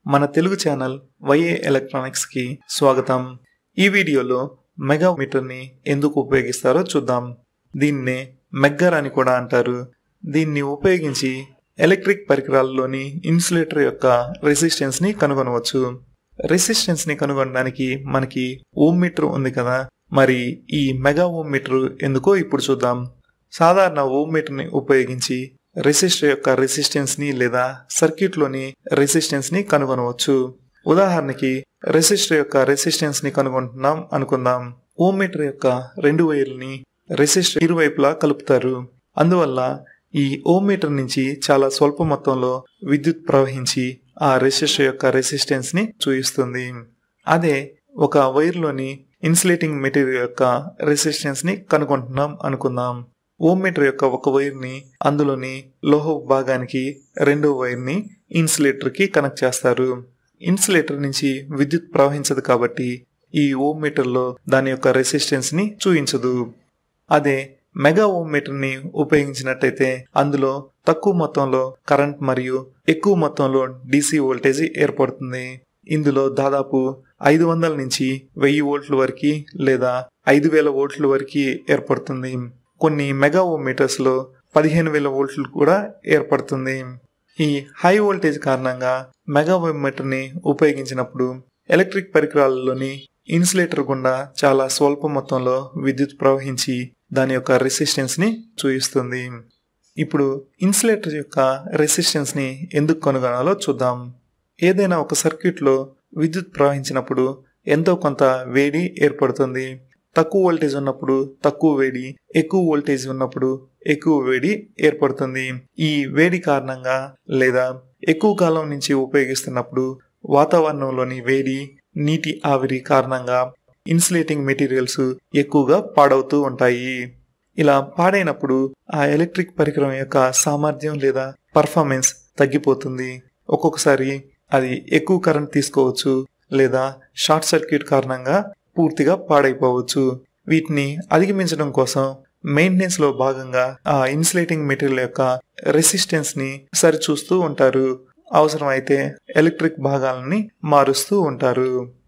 మన తెలుగు ఛానల్ వైఏ ఎలక్ట్రానిక్స్కి స్వాగతం ఈ వీడియోలో మెగామీటర్ని ఎందుకు ఉపయోగిస్తారో చూద్దాం దీన్నే మెగ్గర్ అని కూడా అంటారు దీన్ని ఉపయోగించి ఎలక్ట్రిక్ పరికరాల్లోని ఇన్సులేటర్ యొక్క రెసిస్టెన్స్ని కనుగొనవచ్చు రెసిస్టెన్స్ని కనుగొనడానికి మనకి ఓమ్ మీటర్ ఉంది కదా మరి ఈ మెగా ఓమ్ మీటర్ ఎందుకో ఇప్పుడు చూద్దాం సాధారణ ఓమ్ మీటర్ని ఉపయోగించి రెసిస్టర్ యొక్క రెసిస్టెన్స్ని లేదా సర్క్యూట్లోని రెసిస్టెన్స్ని కనుగొనవచ్చు ఉదాహరణకి రెసిస్టర్ యొక్క రెసిస్టెన్స్ని కనుగొంటున్నాం అనుకుందాం ఓమ్ మీటర్ యొక్క రెండు వైర్లని రెసిస్టర్ ఇరువైపులా కలుపుతారు అందువల్ల ఈ ఓమ్ మీటర్ నుంచి చాలా స్వల్ప మొత్తంలో విద్యుత్ ప్రవహించి ఆ రెసిస్టర్ యొక్క రెసిస్టెన్స్ని చూపిస్తుంది అదే ఒక వైర్లోని ఇన్సులేటింగ్ మెటీరియల్ యొక్క రెసిస్టెన్స్ని కనుగొంటున్నాం అనుకుందాం ఓమ్ మీటర్ యొక్క ఒక వైర్ని అందులోని లోహ భాగానికి రెండో వైర్ని ఇన్సులేటర్కి కనెక్ట్ చేస్తారు ఇన్సులేటర్ నుంచి విద్యుత్ ప్రవహించదు కాబట్టి ఈ ఓమ్ మీటర్లో దాని యొక్క రెసిస్టెన్స్ని చూపించదు అదే మెగా ఓమ్ మీటర్ని ఉపయోగించినట్టయితే అందులో తక్కువ మొత్తంలో కరెంట్ మరియు ఎక్కువ మొత్తంలో డీసీ వోల్టేజ్ ఏర్పడుతుంది ఇందులో దాదాపు ఐదు వందల నుంచి వెయ్యి వోల్ట్ల వరకు లేదా ఐదు వేల వోల్ట్ల వరకు ఏర్పడుతుంది కొన్ని మెగా ఓమ్ మీటర్స్లో పదిహేను వేల వోల్ట్లు కూడా ఏర్పడుతుంది ఈ హై వోల్టేజ్ కారణంగా మెగా ఓమ్ మీటర్ని ఉపయోగించినప్పుడు ఎలక్ట్రిక్ పరికరాలలోని ఇన్సులేటర్ గుండా చాలా స్వల్ప మొత్తంలో విద్యుత్ ప్రవహించి దాని యొక్క రెసిస్టెన్స్ని చూపిస్తుంది ఇప్పుడు ఇన్సులేటర్ యొక్క రెసిస్టెన్స్ని ఎందుకు కనుగొనాలో చూద్దాం ఏదైనా ఒక సర్క్యూట్లో విద్యుత్ ప్రవహించినప్పుడు ఎంతో కొంత వేడి ఏర్పడుతుంది తక్కువ వోల్టేజ్ ఉన్నప్పుడు తక్కువ వేడి ఎక్కువ వోల్టేజ్ ఉన్నప్పుడు ఎక్కువ వేడి ఏర్పడుతుంది ఈ వేడి కారణంగా లేదా ఎక్కువ కాలం నుంచి ఉపయోగిస్తున్నప్పుడు వాతావరణంలోని వేడి నీటి ఆవిరి కారణంగా ఇన్సులేటింగ్ మెటీరియల్స్ ఎక్కువగా పాడవుతూ ఉంటాయి ఇలా పాడైనప్పుడు ఆ ఎలక్ట్రిక్ పరికరం యొక్క సామర్థ్యం లేదా పర్ఫార్మెన్స్ తగ్గిపోతుంది ఒక్కొక్కసారి అది ఎక్కువ కరెంట్ తీసుకోవచ్చు లేదా షార్ట్ సర్క్యూట్ కారణంగా పూర్తిగా పాడైపోవచ్చు వీటిని అధిగమించడం కోసం మెయింటెనెన్స్ లో భాగంగా ఆ ఇన్సులేటింగ్ మెటీరియల్ యొక్క రెసిస్టెన్స్ ని సరిచూస్తూ ఉంటారు అవసరమైతే ఎలక్ట్రిక్ భాగాలని మారుస్తూ ఉంటారు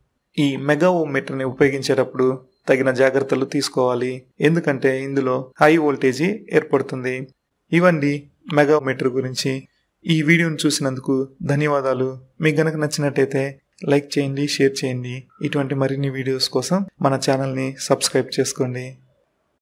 ఈ మెగా మీటర్ని ఉపయోగించేటప్పుడు తగిన జాగ్రత్తలు తీసుకోవాలి ఎందుకంటే ఇందులో హై వోల్టేజీ ఏర్పడుతుంది ఇవండి మెగా మీటర్ గురించి ఈ వీడియోని చూసినందుకు ధన్యవాదాలు మీకు గనక నచ్చినట్టయితే లైక్ చేయండి షేర్ చేయండి ఇటువంటి మరిన్ని వీడియోస్ కోసం మన ఛానల్ని సబ్స్క్రైబ్ చేసుకోండి